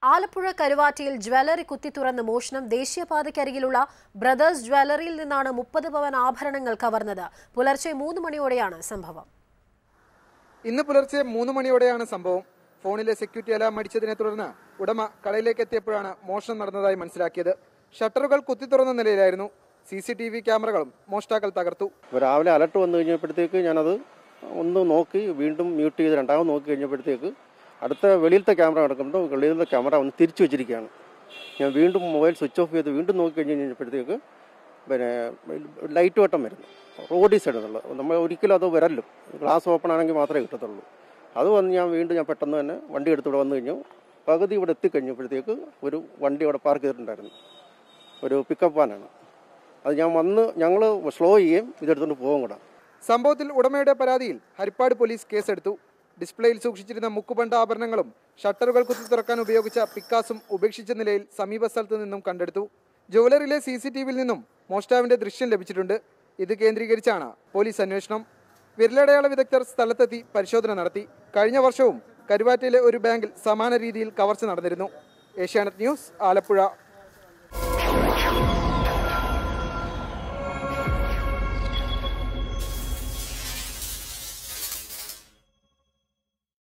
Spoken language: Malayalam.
ആലപ്പുഴ കരുവാറ്റയിൽ ജ്വല്ലറി കുത്തിത്തുറന്ന് മോഷണം ദേശീയപാതയ്ക്കരികിലുള്ള ബ്രദേഴ്സ് ജ്വല്ലറിയിൽ നിന്നാണ് മുപ്പത് പവൻ ആഭരണങ്ങൾ കവർന്നത് പുലർച്ചെ മൂന്ന് മണിയോടെയാണ് സംഭവം ഇന്ന് പുലർച്ചെ മൂന്ന് മണിയോടെയാണ് സംഭവം ഫോണിലെ സെക്യൂരിറ്റി അലാം അടിച്ചതിനെ തുടർന്ന് ഉടമ കടയിലേക്ക് എത്തിയപ്പോഴാണ് മോഷണം നടന്നതായി മനസ്സിലാക്കിയത് ഷട്ടറുകൾ കുത്തിത്തുറന്ന നിലയിലായിരുന്നു സി സി ടി വി ക്യാമറകളും മോഷ്ടാക്കൾ തകർത്തു അപ്പോൾ രാവിലെ അലർട്ട് വന്നു കഴിഞ്ഞപ്പോഴത്തേക്ക് ഞാനത് ഒന്ന് നോക്കി വീണ്ടും മ്യൂട്ട് ചെയ്ത് രണ്ടാമത് നോക്കി കഴിഞ്ഞപ്പോഴത്തേക്ക് അടുത്ത വെളിയിലത്തെ ക്യാമറ കിടക്കുമ്പോൾ വെളിയിലത്തെ ക്യാമറ ഒന്ന് തിരിച്ചു വെച്ചിരിക്കുകയാണ് ഞാൻ വീണ്ടും മൊബൈൽ സ്വിച്ച് ഓഫ് ചെയ്ത് വീണ്ടും നോക്കി കഴിഞ്ഞ് കഴിഞ്ഞപ്പോഴത്തേക്ക് പിന്നെ ലൈറ്റ് വട്ടം വരുന്നു റോഡി സൈഡ് എന്നുള്ളത് നമ്മൾ ഒരിക്കലും അത് വരല്ലോ ഗ്ലാസ് ഓപ്പൺ ആണെങ്കിൽ മാത്രമേ കിട്ടത്തുള്ളൂ അത് വന്ന് ഞാൻ വീണ്ടും ഞാൻ പെട്ടെന്ന് തന്നെ വണ്ടി എടുത്തിവിടെ വന്നു കഴിഞ്ഞു പകുതി ഇവിടെ എത്തിക്കഴിഞ്ഞപ്പോഴത്തേക്ക് ഒരു വണ്ടി അവിടെ പാർക്ക് ചെയ്തിട്ടുണ്ടായിരുന്നു ഒരു പിക്കപ്പ് വാനാണ് അത് ഞാൻ വന്ന് ഞങ്ങൾ സ്ലോ ചെയ്യുകയും ഇതെടുത്തുകൊണ്ട് പോകും കൂടെ സംഭവത്തിൽ ഉടമയുടെ പരാതിയിൽ ഹരിപ്പാട് പോലീസ് കേസെടുത്തു ഡിസ്പ്ലേയിൽ സൂക്ഷിച്ചിരുന്ന മുക്കുപണ്ട ആഭരണങ്ങളും ഷട്ടറുകൾ കുത്തി തുറക്കാൻ ഉപയോഗിച്ച പിക്കാസും ഉപേക്ഷിച്ച നിലയിൽ സമീപ സ്ഥലത്ത് നിന്നും കണ്ടെടുത്തു ജുവലറിയിലെ സി സി ടി വിയിൽ നിന്നും മോഷ്ടാവിന്റെ ദൃശ്യം ലഭിച്ചിട്ടുണ്ട് ഇത് കേന്ദ്രീകരിച്ചാണ് പോലീസ് അന്വേഷണം വിരലടയാള വിദഗ്ധർ സ്ഥലത്തെത്തി പരിശോധന നടത്തി കഴിഞ്ഞ വർഷവും കരുവാറ്റയിലെ ഒരു ബാങ്കിൽ സമാന രീതിയിൽ കവർച്ച നടന്നിരുന്നു ഏഷ്യാനെറ്റ് ന്യൂസ് ആലപ്പുഴ